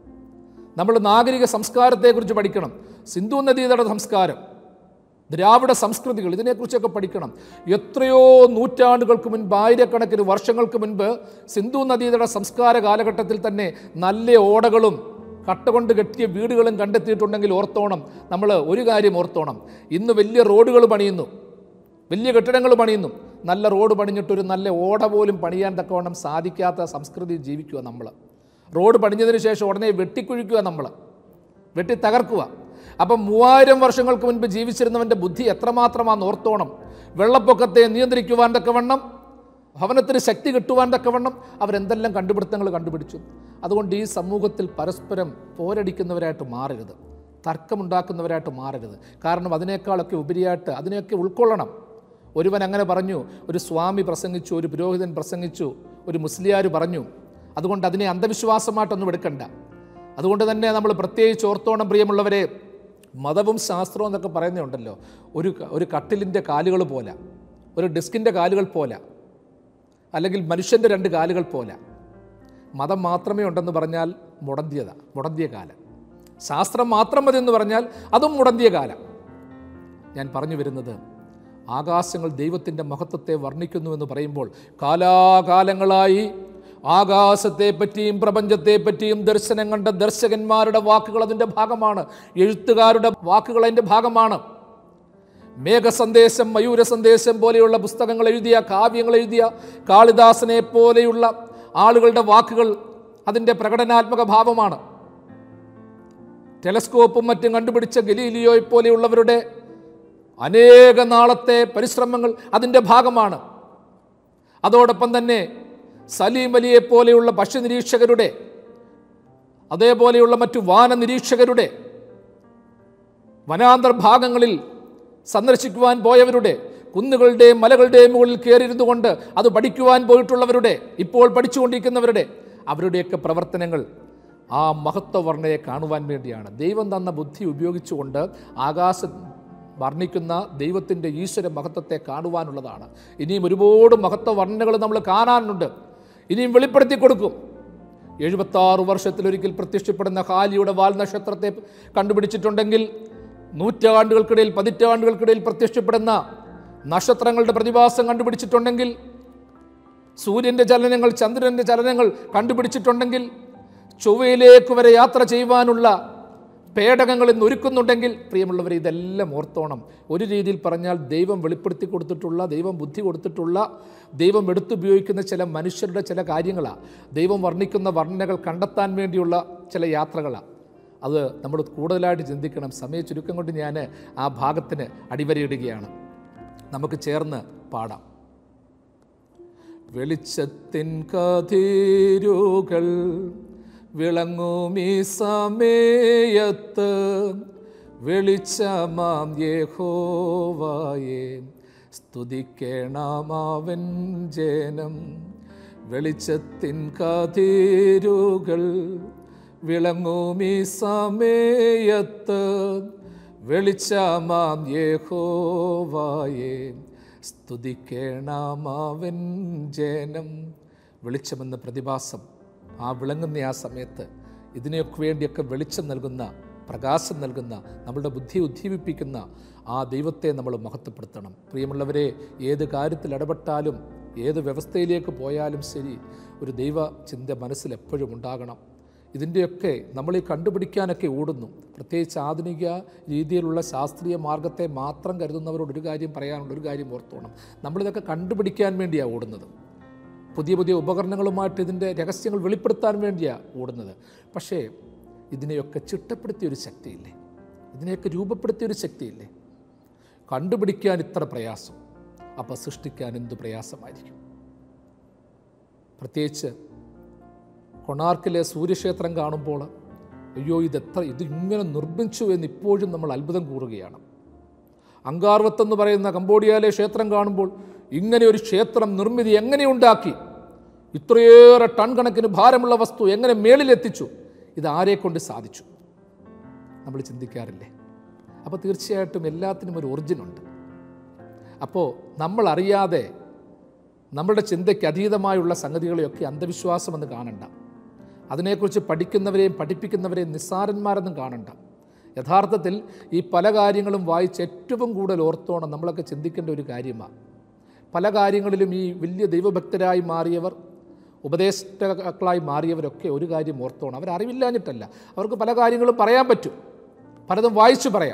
നമ്മൾ നാഗരിക സംസ്കാരത്തെക്കുറിച്ച് പഠിക്കണം സിന്ധു നദീതട സംസ്കാരം ദ്രാവിഡ സംസ്കൃതികൾ ഇതിനെക്കുറിച്ചൊക്കെ പഠിക്കണം എത്രയോ നൂറ്റാണ്ടുകൾക്ക് മുൻപ് ആയിരക്കണക്കിന് വർഷങ്ങൾക്ക് മുൻപ് സിന്ധു നദീതട സംസ്കാര കാലഘട്ടത്തിൽ തന്നെ നല്ല ഓടകളും കട്ട കൊണ്ട് കെട്ടിയ വീടുകളും കണ്ടെത്തിയിട്ടുണ്ടെങ്കിൽ ഓർത്തോണം നമ്മൾ ഒരു കാര്യം ഓർത്തോണം ഇന്ന് വലിയ റോഡുകൾ പണിയുന്നു വലിയ കെട്ടിടങ്ങൾ പണിയുന്നു നല്ല റോഡ് പണിഞ്ഞിട്ടൊരു നല്ല ഓട പോലും പണിയാൻ തക്കവണ്ണം സാധിക്കാത്ത സംസ്കൃതി ജീവിക്കുക നമ്മൾ റോഡ് പണിഞ്ഞതിന് ശേഷം ഉടനെ വെട്ടിക്കുഴിക്കുക നമ്മൾ വെട്ടി തകർക്കുക അപ്പം മൂവായിരം വർഷങ്ങൾക്ക് മുൻപ് ജീവിച്ചിരുന്നവൻ്റെ ബുദ്ധി എത്രമാത്രമാണെന്ന് ഓർത്തോണം വെള്ളപ്പൊക്കത്തെ നിയന്ത്രിക്കുവാൻ തക്കവണ്ണം ഭവനത്തിന് ശക്തി കിട്ടുവാൻ തക്കവണ്ണം അവരെന്തെല്ലാം കണ്ടുപിടുത്തങ്ങൾ കണ്ടുപിടിച്ചു അതുകൊണ്ട് ഈ സമൂഹത്തിൽ പരസ്പരം പോരടിക്കുന്നവരായിട്ട് മാറരുത് തർക്കമുണ്ടാക്കുന്നവരായിട്ട് മാറരുത് കാരണം അതിനേക്കാളൊക്കെ ഉപരിയായിട്ട് അതിനെയൊക്കെ ഉൾക്കൊള്ളണം ഒരുവൻ അങ്ങനെ പറഞ്ഞു ഒരു സ്വാമി പ്രസംഗിച്ചു ഒരു പുരോഹിതൻ പ്രസംഗിച്ചു ഒരു മുസ്ലിയാർ പറഞ്ഞു അതുകൊണ്ട് അതിനെ അന്ധവിശ്വാസമായിട്ടൊന്നും എടുക്കണ്ട അതുകൊണ്ട് തന്നെ നമ്മൾ പ്രത്യേകിച്ച് ഓർത്തോണം പ്രിയമുള്ളവരെ മതവും ശാസ്ത്രവും എന്നൊക്കെ പറയുന്നുണ്ടല്ലോ ഒരു ക- ഒരു കട്ടിലിൻ്റെ കാലുകൾ പോലെ ഒരു ഡെസ്കിൻ്റെ കാലുകൾ പോലെ അല്ലെങ്കിൽ മനുഷ്യൻ്റെ രണ്ട് കാലുകൾ പോലെ മതം മാത്രമേ ഉണ്ടെന്ന് പറഞ്ഞാൽ മുടന്തിയത മുടന്തിയ കാലം ശാസ്ത്രം മാത്രം മതി എന്ന് പറഞ്ഞാൽ അതും മുടന്തിയ കാലം ഞാൻ പറഞ്ഞു വരുന്നത് ആകാശങ്ങൾ ദൈവത്തിൻ്റെ മഹത്വത്തെ വർണ്ണിക്കുന്നുവെന്ന് പറയുമ്പോൾ കാലാകാലങ്ങളായി ആകാശത്തെ പറ്റിയും പ്രപഞ്ചത്തെ പറ്റിയും ദർശനം കണ്ട ദർശകന്മാരുടെ വാക്കുകൾ അതിൻ്റെ ഭാഗമാണ് എഴുത്തുകാരുടെ വാക്കുകൾ അതിൻ്റെ ഭാഗമാണ് മേഘസന്ദേശം മയൂര സന്ദേശം പോലെയുള്ള പുസ്തകങ്ങൾ എഴുതിയ കാവ്യങ്ങൾ എഴുതിയ കാളിദാസനെ പോലെയുള്ള ആളുകളുടെ വാക്കുകൾ അതിൻ്റെ പ്രകടനാത്മക ഭാവമാണ് ടെലസ്കോപ്പും മറ്റും കണ്ടുപിടിച്ച ഗലീലിയോയെ പോലെയുള്ളവരുടെ അനേക നാളത്തെ പരിശ്രമങ്ങൾ അതിൻ്റെ ഭാഗമാണ് അതോടൊപ്പം തന്നെ സലീം അലിയെ പോലെയുള്ള പക്ഷി നിരീക്ഷകരുടെ അതേപോലെയുള്ള മറ്റു വാന നിരീക്ഷകരുടെ വനാന്തർ ഭാഗങ്ങളിൽ സന്ദർശിക്കുവാൻ പോയവരുടെ കുന്നുകളുടെയും മലകളുടെയും മുകളിൽ കയറിയിരുന്നു കൊണ്ട് അത് പഠിക്കുവാൻ പോയിട്ടുള്ളവരുടെ ഇപ്പോൾ പഠിച്ചുകൊണ്ടിരിക്കുന്നവരുടെ അവരുടെയൊക്കെ പ്രവർത്തനങ്ങൾ ആ മഹത്വവർണ്ണയെ കാണുവാൻ വേണ്ടിയാണ് ദൈവം തന്ന ബുദ്ധി ഉപയോഗിച്ചുകൊണ്ട് ആകാശ വർണ്ണിക്കുന്ന ദൈവത്തിൻ്റെ ഈശ്വര മഹത്വത്തെ കാണുവാനുള്ളതാണ് ഇനിയും ഒരുപാട് മഹത്വ വർണ്ണനകൾ നമ്മൾ കാണാനുണ്ട് ഇനിയും വെളിപ്പെടുത്തി കൊടുക്കും എഴുപത്താറ് വർഷത്തിലൊരിക്കൽ പ്രത്യക്ഷപ്പെടുന്ന ഹാലിയുടെ വാൽ നക്ഷത്രത്തെ കണ്ടുപിടിച്ചിട്ടുണ്ടെങ്കിൽ നൂറ്റാണ്ടുകൾക്കിടയിൽ പതിറ്റാണ്ടുകൾക്കിടയിൽ പ്രത്യക്ഷപ്പെടുന്ന നക്ഷത്രങ്ങളുടെ പ്രതിഭാസം കണ്ടുപിടിച്ചിട്ടുണ്ടെങ്കിൽ സൂര്യൻ്റെ ചലനങ്ങൾ ചന്ദ്രൻ്റെ ചലനങ്ങൾ കണ്ടുപിടിച്ചിട്ടുണ്ടെങ്കിൽ ചൊവ്വയിലേക്ക് വരെ യാത്ര ചെയ്യുവാനുള്ള പേടകങ്ങൾ ഇന്ന് ഒരുക്കുന്നുണ്ടെങ്കിൽ പ്രിയമുള്ളവർ ഇതെല്ലാം ഓർത്തോണം ഒരു രീതിയിൽ പറഞ്ഞാൽ ദൈവം വെളിപ്പെടുത്തി കൊടുത്തിട്ടുള്ള ദൈവം ബുദ്ധി കൊടുത്തിട്ടുള്ള ദൈവം എടുത്തുപയോഗിക്കുന്ന ചില മനുഷ്യരുടെ ചില കാര്യങ്ങളാണ് ദൈവം വർണ്ണിക്കുന്ന വർണ്ണനകൾ കണ്ടെത്താൻ വേണ്ടിയുള്ള ചില യാത്രകളാണ് അത് നമ്മൾ കൂടുതലായിട്ട് ചിന്തിക്കണം സമയ ചുരുക്കം കൊണ്ട് ഞാൻ ആ ഭാഗത്തിന് അടിവരയിടുകയാണ് നമുക്ക് ചേർന്ന് പാടാം വെളിച്ചത്തിൻ കതിരുകൾ വിളങ്ങുമീ സമയത്ത് വെളിച്ചമാം യേഹോവായെ സ്തുതിക്കേണമാവൻ ജനം വെളിച്ചത്തിൻ കതിരുകൾ വിളങ്ങുമീ സമയത്ത് വെളിച്ചമാം യേഹോവായെ സ്തുതിക്കേണമാവൻ ജനം വെളിച്ചമെന്ന പ്രതിഭാസം ആ വിളങ്ങുന്ന ആ സമയത്ത് ഇതിനെയൊക്കെ വേണ്ടിയൊക്കെ വെളിച്ചം നൽകുന്ന പ്രകാശം നൽകുന്ന നമ്മളുടെ ബുദ്ധി ഉദ്ദീപിപ്പിക്കുന്ന ആ ദൈവത്തെ നമ്മൾ മഹത്വപ്പെടുത്തണം പ്രിയമുള്ളവരെ ഏത് കാര്യത്തിൽ ഇടപെട്ടാലും ഏത് വ്യവസ്ഥയിലേക്ക് പോയാലും ശരി ഒരു ദൈവ ചിന്ത മനസ്സിൽ എപ്പോഴും ഉണ്ടാകണം ഇതിൻ്റെയൊക്കെ നമ്മൾ ഈ കണ്ടുപിടിക്കാനൊക്കെ ഓടുന്നു പ്രത്യേകിച്ച് ആധുനിക രീതിയിലുള്ള ശാസ്ത്രീയ മാർഗത്തെ മാത്രം കരുതുന്നവരോട് ഒരു കാര്യം പറയാനുള്ള ഒരു കാര്യം ഓർത്തോണം നമ്മളിതൊക്കെ കണ്ടുപിടിക്കാൻ വേണ്ടിയാണ് ഓടുന്നത് പുതിയ പുതിയ ഉപകരണങ്ങളുമായിട്ട് ഇതിൻ്റെ രഹസ്യങ്ങൾ വെളിപ്പെടുത്താൻ വേണ്ടിയാണ് ഓടുന്നത് പക്ഷേ ഇതിനെയൊക്കെ ചിട്ടപ്പെടുത്തിയൊരു ശക്തിയില്ലേ ഇതിനെയൊക്കെ രൂപപ്പെടുത്തിയൊരു ശക്തിയില്ലേ കണ്ടുപിടിക്കാൻ ഇത്ര പ്രയാസം അപ്പോൾ സൃഷ്ടിക്കാൻ എന്ത് പ്രയാസമായിരിക്കും പ്രത്യേകിച്ച് കൊണാർക്കിലെ സൂര്യക്ഷേത്രം കാണുമ്പോൾ അയ്യോ ഇതെത്ര ഇത് ഇങ്ങനെ നിർമ്മിച്ചു എന്ന് ഇപ്പോഴും നമ്മൾ അത്ഭുതം കൂറുകയാണ് അങ്കാർവത്തെന്ന് പറയുന്ന കംബോഡിയയിലെ ക്ഷേത്രം കാണുമ്പോൾ ഇങ്ങനെ ഒരു ക്ഷേത്രം നിർമ്മിതി എങ്ങനെ ഉണ്ടാക്കി ഇത്രയേറെ ടൺ കണക്കിന് ഭാരമുള്ള വസ്തു എങ്ങനെ മേളിലെത്തിച്ചു ഇത് ആരെ കൊണ്ട് സാധിച്ചു നമ്മൾ ചിന്തിക്കാറില്ലേ അപ്പോൾ തീർച്ചയായിട്ടും എല്ലാത്തിനും ഒരു ഒറിജിനുണ്ട് അപ്പോൾ നമ്മൾ അറിയാതെ നമ്മളുടെ ചിന്തയ്ക്ക് അതീതമായുള്ള സംഗതികളെയൊക്കെ അന്ധവിശ്വാസമെന്ന് കാണണ്ട അതിനെക്കുറിച്ച് പഠിക്കുന്നവരെയും പഠിപ്പിക്കുന്നവരെയും നിസ്സാരന്മാരെന്നും കാണണ്ട യഥാർത്ഥത്തിൽ ഈ പല കാര്യങ്ങളും വായിച്ച് ഏറ്റവും കൂടുതൽ ഓർത്തോണം നമ്മളൊക്കെ ചിന്തിക്കേണ്ട ഒരു കാര്യമാണ് പല കാര്യങ്ങളിലും ഈ വലിയ ദൈവഭക്തരായി മാറിയവർ ഉപദേഷ്ടാക്കളായി മാറിയവരൊക്കെ ഒരു കാര്യം ഓർത്തോണം അവർ അറിവില്ലാഞ്ഞിട്ടല്ല അവർക്ക് പല കാര്യങ്ങളും പറയാൻ പറ്റും പലതും വായിച്ചു പറയാം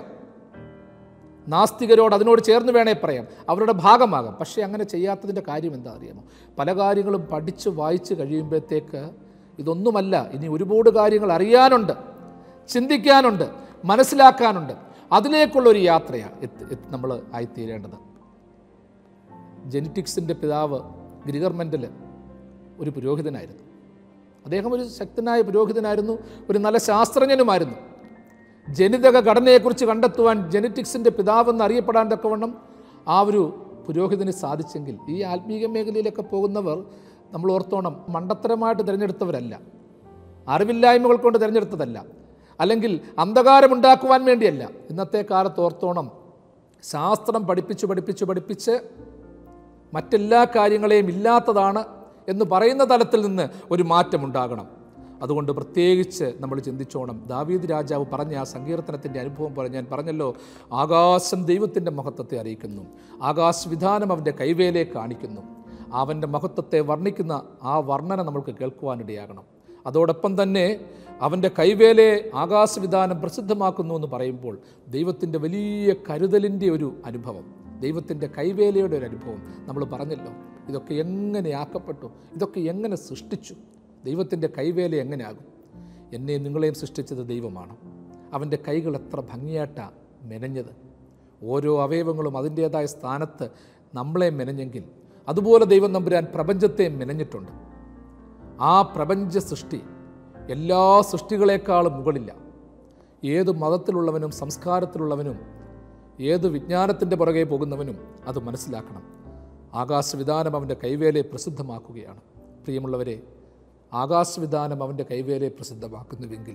നാസ്തികരോട് അതിനോട് ചേർന്ന് വേണേ പറയാം അവരുടെ ഭാഗമാകാം പക്ഷേ അങ്ങനെ ചെയ്യാത്തതിൻ്റെ കാര്യം എന്താ അറിയാമോ പല കാര്യങ്ങളും പഠിച്ച് വായിച്ച് കഴിയുമ്പോഴത്തേക്ക് ഇതൊന്നുമല്ല ഇനി ഒരുപാട് കാര്യങ്ങൾ അറിയാനുണ്ട് ചിന്തിക്കാനുണ്ട് മനസ്സിലാക്കാനുണ്ട് അതിലേക്കുള്ള ഒരു യാത്രയാണ് നമ്മൾ ആയിത്തീരേണ്ടത് ജെനറ്റിക്സിൻ്റെ പിതാവ് ഗ്രിഗർ മെൻ്റൽ ഒരു പുരോഹിതനായിരുന്നു അദ്ദേഹം ഒരു ശക്തനായ പുരോഹിതനായിരുന്നു ഒരു നല്ല ശാസ്ത്രജ്ഞനുമായിരുന്നു ജനിതക ഘടനയെക്കുറിച്ച് കണ്ടെത്തുവാൻ ജെനറ്റിക്സിൻ്റെ പിതാവെന്ന് അറിയപ്പെടാൻ തക്കവണ്ണം ആ ഒരു പുരോഹിതന് സാധിച്ചെങ്കിൽ ഈ ആത്മീക മേഖലയിലൊക്കെ പോകുന്നവർ നമ്മൾ ഓർത്തോണം മണ്ടത്തരമായിട്ട് തിരഞ്ഞെടുത്തവരല്ല അറിവില്ലായ്മകൾ കൊണ്ട് തിരഞ്ഞെടുത്തതല്ല അല്ലെങ്കിൽ അന്ധകാരമുണ്ടാക്കുവാൻ വേണ്ടിയല്ല ഇന്നത്തെ കാലത്ത് ഓർത്തോണം ശാസ്ത്രം പഠിപ്പിച്ച് പഠിപ്പിച്ച് പഠിപ്പിച്ച് മറ്റെല്ലാ കാര്യങ്ങളെയും ഇല്ലാത്തതാണ് എന്ന് പറയുന്ന തലത്തിൽ നിന്ന് ഒരു മാറ്റമുണ്ടാകണം അതുകൊണ്ട് പ്രത്യേകിച്ച് നമ്മൾ ചിന്തിച്ചോണം ദാവീദ് രാജാവ് പറഞ്ഞ ആ സങ്കീർത്തനത്തിൻ്റെ അനുഭവം പോലെ ഞാൻ പറഞ്ഞല്ലോ ആകാശം ദൈവത്തിൻ്റെ മഹത്വത്തെ അറിയിക്കുന്നു ആകാശവിധാനം അവൻ്റെ കൈവേലയെ കാണിക്കുന്നു അവൻ്റെ മഹത്വത്തെ വർണ്ണിക്കുന്ന ആ വർണ്ണന നമ്മൾക്ക് കേൾക്കുവാനിടയാകണം അതോടൊപ്പം തന്നെ അവൻ്റെ കൈവേലയെ ആകാശവിധാനം പ്രസിദ്ധമാക്കുന്നു എന്ന് പറയുമ്പോൾ ദൈവത്തിൻ്റെ വലിയ കരുതലിൻ്റെ ഒരു അനുഭവം ദൈവത്തിൻ്റെ കൈവേലയുടെ ഒരു അനുഭവം നമ്മൾ പറഞ്ഞല്ലോ ഇതൊക്കെ എങ്ങനെ ആക്കപ്പെട്ടു ഇതൊക്കെ എങ്ങനെ സൃഷ്ടിച്ചു ദൈവത്തിൻ്റെ കൈവേല എങ്ങനെയാകും എന്നെയും നിങ്ങളെയും സൃഷ്ടിച്ചത് ദൈവമാണ് അവൻ്റെ കൈകൾ എത്ര ഭംഗിയായിട്ടാ മെനഞ്ഞത് ഓരോ അവയവങ്ങളും അതിൻ്റേതായ സ്ഥാനത്ത് നമ്മളെ മെനഞ്ഞെങ്കിൽ അതുപോലെ ദൈവം നമ്പുരാൻ പ്രപഞ്ചത്തെ മെനഞ്ഞിട്ടുണ്ട് ആ പ്രപഞ്ച സൃഷ്ടി എല്ലാ സൃഷ്ടികളെക്കാളും മുകളില്ല ഏത് മതത്തിലുള്ളവനും സംസ്കാരത്തിലുള്ളവനും ഏത് വിജ്ഞാനത്തിൻ്റെ പുറകെ പോകുന്നവനും അത് മനസ്സിലാക്കണം ആകാശവിധാനം അവൻ്റെ കൈവേലയെ പ്രസിദ്ധമാക്കുകയാണ് പ്രിയമുള്ളവരെ ആകാശവിധാനം അവൻ്റെ കൈവേലയെ പ്രസിദ്ധമാക്കുന്നുവെങ്കിൽ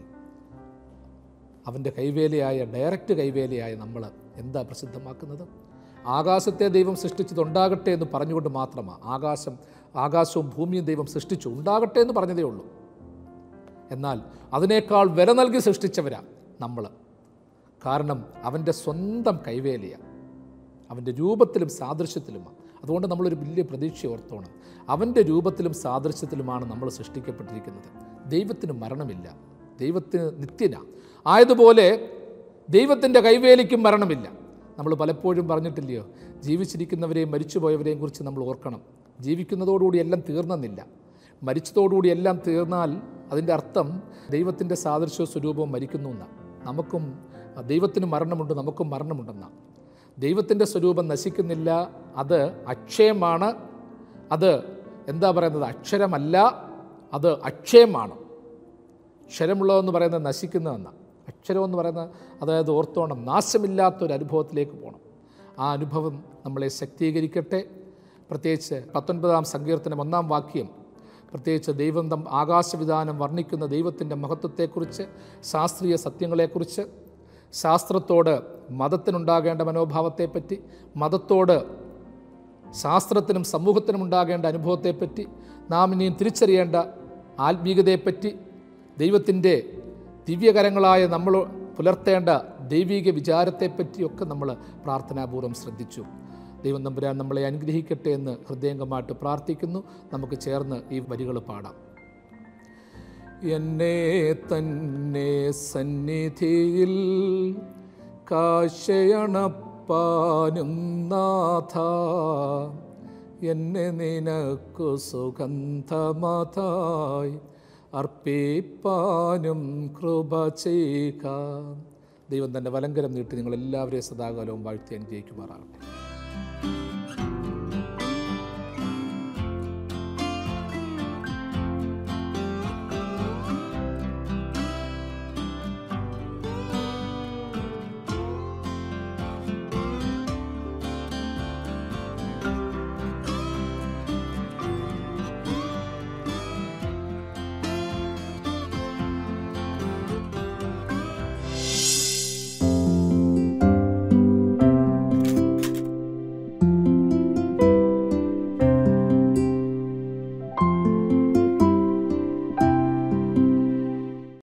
അവൻ്റെ കൈവേലയായ ഡയറക്റ്റ് കൈവേലയായ നമ്മൾ എന്താ പ്രസിദ്ധമാക്കുന്നത് ആകാശത്തെ ദൈവം സൃഷ്ടിച്ചതുണ്ടാകട്ടെ എന്ന് പറഞ്ഞുകൊണ്ട് മാത്രമാണ് ആകാശം ആകാശവും ഭൂമിയും ദൈവം സൃഷ്ടിച്ചു ഉണ്ടാകട്ടെ എന്ന് പറഞ്ഞതേ ഉള്ളൂ എന്നാൽ അതിനേക്കാൾ വില നൽകി സൃഷ്ടിച്ചവരാ നമ്മൾ കാരണം അവൻ്റെ സ്വന്തം കൈവേലയാണ് അവൻ്റെ രൂപത്തിലും സാദൃശ്യത്തിലുമാണ് അതുകൊണ്ട് നമ്മളൊരു വലിയ പ്രതീക്ഷ ഓർത്തോണം അവൻ്റെ രൂപത്തിലും സാദൃശ്യത്തിലുമാണ് നമ്മൾ സൃഷ്ടിക്കപ്പെട്ടിരിക്കുന്നത് ദൈവത്തിന് മരണമില്ല ദൈവത്തിന് നിത്യന ആയതുപോലെ ദൈവത്തിൻ്റെ കൈവേലിക്കും മരണമില്ല നമ്മൾ പലപ്പോഴും പറഞ്ഞിട്ടില്ലയോ ജീവിച്ചിരിക്കുന്നവരെയും മരിച്ചുപോയവരെയും കുറിച്ച് നമ്മൾ ഓർക്കണം ജീവിക്കുന്നതോടുകൂടി എല്ലാം തീർന്നെന്നില്ല മരിച്ചതോടുകൂടി എല്ലാം തീർന്നാൽ അതിൻ്റെ അർത്ഥം ദൈവത്തിൻ്റെ സാദൃശ്യ സ്വരൂപവും മരിക്കുന്നു എന്നാണ് നമുക്കും ദൈവത്തിന് മരണമുണ്ട് നമുക്കും മരണമുണ്ടെന്നാണ് ദൈവത്തിൻ്റെ സ്വരൂപം നശിക്കുന്നില്ല അത് അക്ഷയമാണ് അത് എന്താ പറയുന്നത് അക്ഷരമല്ല അത് അക്ഷയമാണ് ക്ഷരമുള്ളതെന്ന് പറയുന്നത് നശിക്കുന്നതെന്നാണ് അക്ഷരം എന്ന് പറയുന്നത് അതായത് ഓർത്തോണം നാശമില്ലാത്തൊരു അനുഭവത്തിലേക്ക് പോകണം ആ അനുഭവം നമ്മളെ ശക്തീകരിക്കട്ടെ പ്രത്യേകിച്ച് പത്തൊൻപതാം സങ്കീർത്തനം ഒന്നാം വാക്യം പ്രത്യേകിച്ച് ദൈവം തം ആകാശവിധാനം വർണ്ണിക്കുന്ന ദൈവത്തിൻ്റെ മഹത്വത്തെക്കുറിച്ച് ശാസ്ത്രീയ സത്യങ്ങളെക്കുറിച്ച് ശാസ്ത്രത്തോട് മതത്തിനുണ്ടാകേണ്ട മനോഭാവത്തെപ്പറ്റി മതത്തോട് ശാസ്ത്രത്തിനും സമൂഹത്തിനും ഉണ്ടാകേണ്ട അനുഭവത്തെപ്പറ്റി നാം ഇനിയും തിരിച്ചറിയേണ്ട ആത്മീയതയെപ്പറ്റി ദൈവത്തിൻ്റെ ദിവ്യകരങ്ങളായ നമ്മൾ പുലർത്തേണ്ട ദൈവിക വിചാരത്തെപ്പറ്റിയൊക്കെ നമ്മൾ പ്രാർത്ഥനാപൂർവ്വം ശ്രദ്ധിച്ചു ദൈവം നമ്പുരാൻ നമ്മളെ അനുഗ്രഹിക്കട്ടെ എന്ന് ഹൃദയംഗമായിട്ട് പ്രാർത്ഥിക്കുന്നു നമുക്ക് ചേർന്ന് ഈ വരികൾ പാടാം എന്നെ തന്നെ സന്നിധിയിൽ കാശയണപ്പാനും നാഥ എന്നെ നിനക്കു സുഗന്ധമതായി അർപ്പിപ്പാനും കൃപ ചെയ്യുക ദൈവം തൻ്റെ വലങ്കരം നീട്ടി നിങ്ങളെല്ലാവരെയും സദാകാലവും വാഴ്ത്തി അനുഗ്രഹിക്കുമാറാകട്ടെ